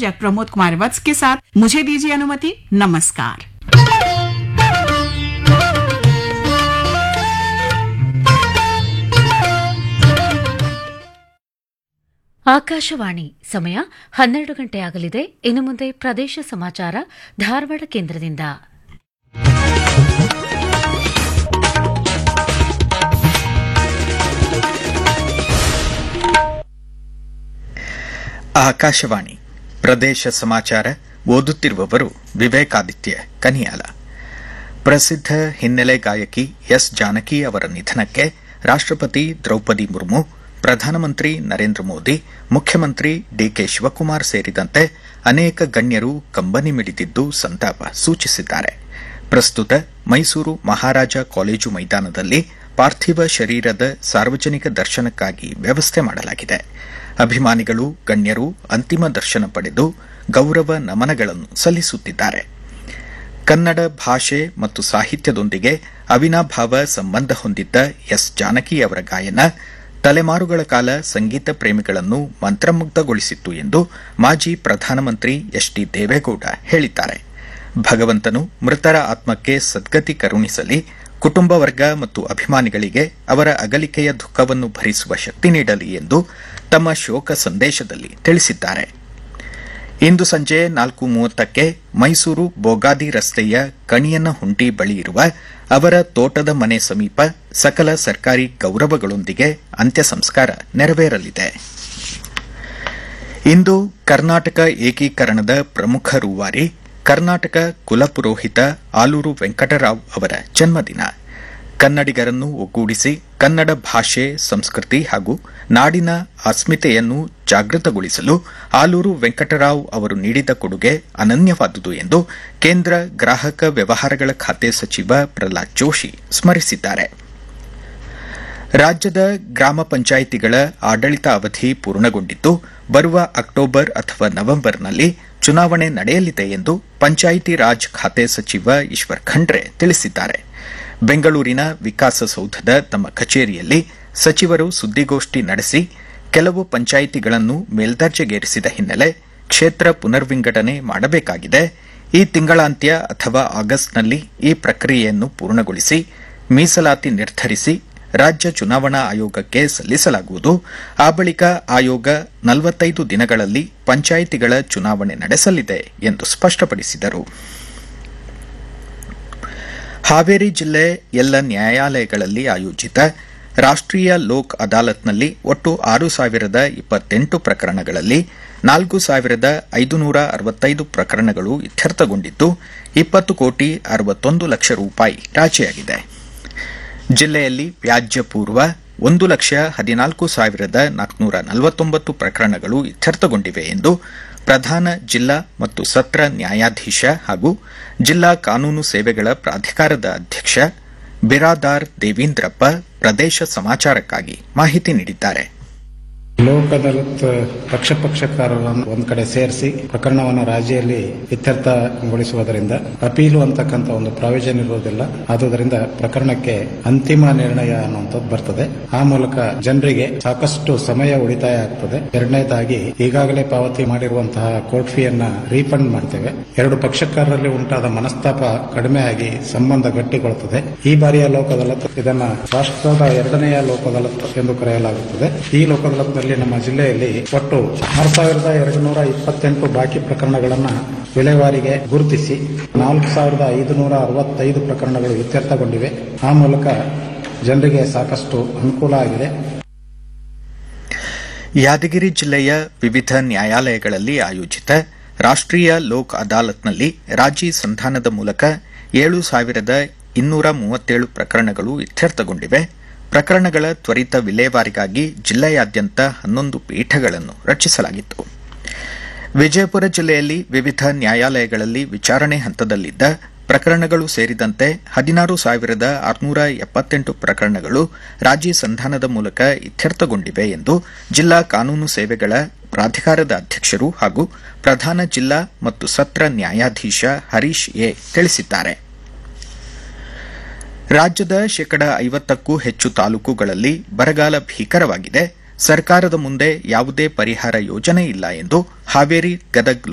संयोजक प्रमोद कुमार वत्स के साथ मुझे दीजिए अनुमति नमस्कार ಆಕಾಶವಾಣಿ ಸಮಯ ಹನ್ನೆರಡು ಗಂಟೆ ಆಗಲಿದೆ ಇನ್ನು ಮುಂದೆ ಪ್ರದೇಶ ಸಮಾಚಾರ ಧಾರವಾಡ ಕೇಂದ್ರದಿಂದ ಆಕಾಶವಾಣಿ ಪ್ರದೇಶ ಸಮಾಚಾರ ಓದುತ್ತಿರುವವರು ವಿವೇಕಾದಿತ್ಯ ಕನಿಯಾಲ ಪ್ರಸಿದ್ಧ ಹಿನ್ನೆಲೆ ಗಾಯಕಿ ಎಸ್ ಜಾನಕಿ ಅವರ ನಿಧನಕ್ಕೆ ರಾಷ್ಟ್ರಪತಿ ದ್ರೌಪದಿ ಮುರ್ಮು ಪ್ರಧಾನಮಂತ್ರಿ ನರೇಂದ್ರ ಮೋದಿ ಮುಖ್ಯಮಂತ್ರಿ ಡಿಕೆ ಶಿವಕುಮಾರ್ ಸೇರಿದಂತೆ ಅನೇಕ ಗಣ್ಯರು ಕಂಬನಿ ಮಿಡಿದಿದ್ದು ಸಂತಾಪ ಸೂಚಿಸಿದ್ದಾರೆ ಪ್ರಸ್ತುತ ಮೈಸೂರು ಮಹಾರಾಜ ಕಾಲೇಜು ಮೈದಾನದಲ್ಲಿ ಪಾರ್ಥಿವ ಶರೀರದ ಸಾರ್ವಜನಿಕ ದರ್ಶನಕ್ಕಾಗಿ ವ್ಯವಸ್ಥೆ ಮಾಡಲಾಗಿದೆ ಅಭಿಮಾನಿಗಳು ಗಣ್ಯರು ಅಂತಿಮ ದರ್ಶನ ಪಡೆದು ಗೌರವ ನಮನಗಳನ್ನು ಸಲ್ಲಿಸುತ್ತಿದ್ದಾರೆ ಕನ್ನಡ ಭಾಷೆ ಮತ್ತು ಸಾಹಿತ್ಯದೊಂದಿಗೆ ಅವಿನಾಭಾವ ಸಂಬಂಧ ಹೊಂದಿದ್ದ ಎಸ್ ಜಾನಕಿ ಅವರ ಗಾಯನ ತಲೆಮಾರುಗಳ ಕಾಲ ಸಂಗೀತ ಪ್ರೇಮಿಗಳನ್ನು ಮಂತ್ರಮುಗ್ಧಗೊಳಿಸಿತ್ತು ಎಂದು ಮಾಜಿ ಪ್ರಧಾನಮಂತ್ರಿ ಎಚ್ ಡಿ ದೇವೇಗೌಡ ಹೇಳಿದ್ದಾರೆ ಭಗವಂತನು ಮೃತರ ಆತ್ಮಕ್ಕೆ ಸದ್ಗತಿ ಕರುಣಿಸಲಿ ಕುಟುಂಬ ವರ್ಗ ಮತ್ತು ಅಭಿಮಾನಿಗಳಿಗೆ ಅವರ ಅಗಲಿಕೆಯ ದುಃಖವನ್ನು ಭರಿಸುವ ಶಕ್ತಿ ನೀಡಲಿ ಎಂದು ತಮ್ಮ ಶೋಕ ಸಂದೇಶದಲ್ಲಿ ತಿಳಿಸಿದ್ದಾರೆ ಇಂದು ಸಂಜೆ ನಾಲ್ಕು ಮೂವತ್ತಕ್ಕೆ ಮೈಸೂರು ಬೋಗಾದಿ ರಸ್ತೆಯ ಕಣಿಯನಹುಂಡಿ ಬಳಿ ಇರುವ ಅವರ ತೋಟದ ಮನೆ ಸಮೀಪ ಸಕಲ ಸರ್ಕಾರಿ ಗೌರವಗಳೊಂದಿಗೆ ಅಂತ್ಯ ಸಂಸ್ಕಾರ ನೆರವೇರಲಿದೆ ಇಂದು ಕರ್ನಾಟಕ ಏಕೀಕರಣದ ಪ್ರಮುಖ ರೂವಾರಿ ಕರ್ನಾಟಕ ಕುಲಪುರೋಹಿತ ಆಲೂರು ವೆಂಕಟರಾವ್ ಅವರ ಜನ್ಮದಿನ ಕನ್ನಡಿಗರನ್ನು ಒಗ್ಗೂಡಿಸಿ ಕನ್ನಡ ಭಾಷೆ ಸಂಸ್ಕೃತಿ ಹಾಗೂ ನಾಡಿನ ಅಸ್ಮಿತೆಯನ್ನು ಜಾಗೃತಗೊಳಿಸಲು ಆಲೂರು ವೆಂಕಟರಾವ್ ಅವರು ನೀಡಿದ ಕೊಡುಗೆ ಅನನ್ಯವಾದುದು ಎಂದು ಕೇಂದ್ರ ಗ್ರಾಹಕ ವ್ಯವಹಾರಗಳ ಖಾತೆ ಸಚಿವ ಪ್ರಹ್ಲಾದ್ ಜೋಶಿ ಸ್ಮರಿಸಿದ್ದಾರೆ ರಾಜ್ಯದ ಗ್ರಾಮ ಪಂಚಾಯಿತಿಗಳ ಆಡಳಿತ ಅವಧಿ ಪೂರ್ಣಗೊಂಡಿದ್ದು ಬರುವ ಅಕ್ಟೋಬರ್ ಅಥವಾ ನವೆಂಬರ್ನಲ್ಲಿ ಚುನಾವಣೆ ನಡೆಯಲಿದೆ ಎಂದು ಪಂಚಾಯಿತಿ ರಾಜ್ ಖಾತೆ ಸಚಿವ ಈಶ್ವರ್ ಖಂಡ್ರೆ ತಿಳಿಸಿದ್ದಾರೆ ಬೆಂಗಳೂರಿನ ವಿಕಾಸಸೌಧದ ತಮ್ಮ ಕಚೇರಿಯಲ್ಲಿ ಸಚಿವರು ಸುದ್ದಿಗೋಷ್ಠಿ ನಡೆಸಿ ಕೆಲವು ಪಂಚಾಯಿತಿಗಳನ್ನು ಮೇಲ್ದರ್ಜೆಗೇರಿಸಿದ ಹಿನ್ನೆಲೆ ಕ್ಷೇತ್ರ ಪುನರ್ವಿಂಗಡಣೆ ಮಾಡಬೇಕಾಗಿದೆ ಈ ತಿಂಗಳಾಂತ್ಯ ಅಥವಾ ಆಗಸ್ಟ್ನಲ್ಲಿ ಈ ಪ್ರಕ್ರಿಯೆಯನ್ನು ಪೂರ್ಣಗೊಳಿಸಿ ಮೀಸಲಾತಿ ನಿರ್ಧರಿಸಿ ರಾಜ್ಯ ಚುನಾವಣಾ ಆಯೋಗಕ್ಕೆ ಸಲ್ಲಿಸಲಾಗುವುದು ಆ ಬಳಿಕ ಆಯೋಗ ನಲವತ್ತೈದು ದಿನಗಳಲ್ಲಿ ಪಂಚಾಯಿತಿಗಳ ಚುನಾವಣೆ ನಡೆಸಲಿದೆ ಎಂದು ಸ್ಪಷ್ಟಪಡಿಸಿದರು ಹಾವೇರಿ ಜಿಲ್ಲೆ ಎಲ್ಲ ನ್ಯಾಯಾಲಯಗಳಲ್ಲಿ ಆಯೋಜಿತ ರಾಷ್ಟ್ರೀಯ ಲೋಕ್ ಅದಾಲತ್ನಲ್ಲಿ ಒಟ್ಟು ಆರು ಸಾವಿರದ ಇಪ್ಪತ್ತೆಂಟು ಪ್ರಕರಣಗಳಲ್ಲಿ ನಾಲ್ಕು ಸಾವಿರದ ಐದುನೂರ ಅರವತ್ತೈದು ಪ್ರಕರಣಗಳು ಇತ್ಯರ್ಥಗೊಂಡಿದ್ದು ಇಪ್ಪತ್ತು ಕೋಟಿ ಅರವತ್ತೊಂದು ಲಕ್ಷ ರೂಪಾಯಿ ರಾಜಿಯಾಗಿದೆ ಜಿಲ್ಲೆಯಲ್ಲಿ ವ್ಯಾಜ್ಯ ಪೂರ್ವ ಒಂದು ಲಕ್ಷ ಹದಿನಾಲ್ಕು ಸಾವಿರದ ನಾಲ್ಕುನೂರ ನಲವತ್ತೊಂಬತ್ತು ಪ್ರಕರಣಗಳು ಇತ್ಯರ್ಥಗೊಂಡಿವೆ ಎಂದು ಪ್ರಧಾನ ಜಿಲ್ಲಾ ಮತ್ತು ಸತ್ರ ನ್ಯಾಯಾಧೀಶ ಹಾಗೂ ಜಿಲ್ಲಾ ಕಾನೂನು ಸೇವೆಗಳ ಪ್ರಾಧಿಕಾರದ ಅಧ್ಯಕ್ಷ ಬಿರಾದಾರ್ ದೇವೀಂದ್ರಪ್ಪ ಪ್ರದೇಶ ಸಮಾಚಾರಕ್ಕಾಗಿ ಮಾಹಿತಿ ನೀಡಿದ್ದಾರೆ ಲೋಕ್ ಅದಾಲತ್ ಪಕ್ಷ ಪಕ್ಷಕಾರರನ್ನು ಒಂದ್ ಕಡೆ ಸೇರಿಸಿ ಪ್ರಕರಣವನ್ನು ರಾಜಿಯಲ್ಲಿ ಇತ್ಯರ್ಥಗೊಳಿಸುವುದರಿಂದ ಅಪೀಲು ಅಂತಕ್ಕಂಥ ಒಂದು ಪ್ರಾವಿಷನ್ ಇರುವುದಿಲ್ಲ ಆದುದರಿಂದ ಪ್ರಕರಣಕ್ಕೆ ಅಂತಿಮ ನಿರ್ಣಯ ಅನ್ನುವಂಥದ್ದು ಬರ್ತದೆ ಆ ಮೂಲಕ ಜನರಿಗೆ ಸಾಕಷ್ಟು ಸಮಯ ಉಳಿತಾಯ ಆಗ್ತದೆ ಎರಡನೇದಾಗಿ ಈಗಾಗಲೇ ಪಾವತಿ ಮಾಡಿರುವಂತಹ ಕೋರ್ಟ್ ಫೀಯನ್ನ ರೀಫಂಡ್ ಮಾಡ್ತೇವೆ ಎರಡು ಪಕ್ಷಕಾರರಲ್ಲಿ ಉಂಟಾದ ಮನಸ್ತಾಪ ಕಡಿಮೆ ಆಗಿ ಸಂಬಂಧ ಗಟ್ಟಿಗೊಳ್ಳುತ್ತದೆ ಈ ಬಾರಿಯ ಲೋಕ್ ಅದಾಲತ್ ಇದನ್ನ ರಾಷ್ಟ್ರದ ಎರಡನೆಯ ಲೋಕ್ ಅದಾಲತ್ ಎಂದು ಕರೆಯಲಾಗುತ್ತದೆ ಈ ಲೋಕ್ ಅದಾಲತ್ನಲ್ಲಿ ನಮ್ಮ ಜಿಲ್ಲೆಯಲ್ಲಿ ಒಟ್ಟು ಆರು ಸಾವಿರದ ಎರಡು ನೂರ ಇಪ್ಪತ್ತೆಂಟು ಬಾಕಿ ಪ್ರಕರಣಗಳನ್ನು ವಿಲೇವಾರಿಗೆ ಗುರುತಿಸಿ ನಾಲ್ಕು ಸಾವಿರದ ಐದುನೂರ ಅರವತ್ತೈದು ಪ್ರಕರಣಗಳು ಇತ್ಯರ್ಥಗೊಂಡಿವೆ ಆ ಮೂಲಕ ಜನರಿಗೆ ಸಾಕಷ್ಟು ಅನುಕೂಲ ಆಗಿದೆ ಯಾದಗಿರಿ ಜಿಲ್ಲೆಯ ವಿವಿಧ ನ್ಯಾಯಾಲಯಗಳಲ್ಲಿ ಆಯೋಜಿತ ರಾಷ್ಟ್ರೀಯ ಲೋಕ್ ಅದಾಲತ್ನಲ್ಲಿ ರಾಜಿ ಸಂಧಾನದ ಮೂಲಕ ಏಳು ಸಾವಿರದ ಇನ್ನೂರ ಮೂವತ್ತೇಳು ಪ್ರಕರಣಗಳು ಇತ್ಯರ್ಥಗೊಂಡಿವೆ ಪ್ರಕರಣಗಳ ತ್ವರಿತ ವಿಲೇವಾರಿಗಾಗಿ ಜಿಲ್ಲೆಯಾದ್ಯಂತ ಹನ್ನೊಂದು ಪೀಠಗಳನ್ನು ರಚಿಸಲಾಗಿತ್ತು ವಿಜಯಪುರ ಜಿಲ್ಲೆಯಲ್ಲಿ ವಿವಿಧ ನ್ಯಾಯಾಲಯಗಳಲ್ಲಿ ವಿಚಾರಣೆ ಹಂತದಲ್ಲಿದ್ದ ಪ್ರಕರಣಗಳು ಸೇರಿದಂತೆ ಹದಿನಾರು ಸಾವಿರದ ಆರುನೂರ ಎಪ್ಪತ್ತೆಂಟು ಪ್ರಕರಣಗಳು ರಾಜಿ ಸಂಧಾನದ ಮೂಲಕ ಇತ್ಯರ್ಥಗೊಂಡಿವೆ ಎಂದು ಜಿಲ್ಲಾ ಕಾನೂನು ಸೇವೆಗಳ ಪ್ರಾಧಿಕಾರದ ಅಧ್ಯಕ್ಷರು ಹಾಗೂ ಪ್ರಧಾನ ಜಿಲ್ಲಾ ಮತ್ತು ಸತ್ರ ನ್ಯಾಯಾಧೀಶ ಹರೀಶ್ ಎ ತಿಳಿಸಿದ್ದಾರೆ ರಾಜ್ಯದ ಶೇಕಡ ಐವತ್ತಕ್ಕೂ ಹೆಚ್ಚು ತಾಲೂಕುಗಳಲ್ಲಿ ಬರಗಾಲ ಭೀಕರವಾಗಿದೆ ಸರ್ಕಾರದ ಮುಂದೆ ಯಾವುದೇ ಪರಿಹಾರ ಯೋಜನೆ ಇಲ್ಲ ಎಂದು ಹಾವೇರಿ ಗದಗ್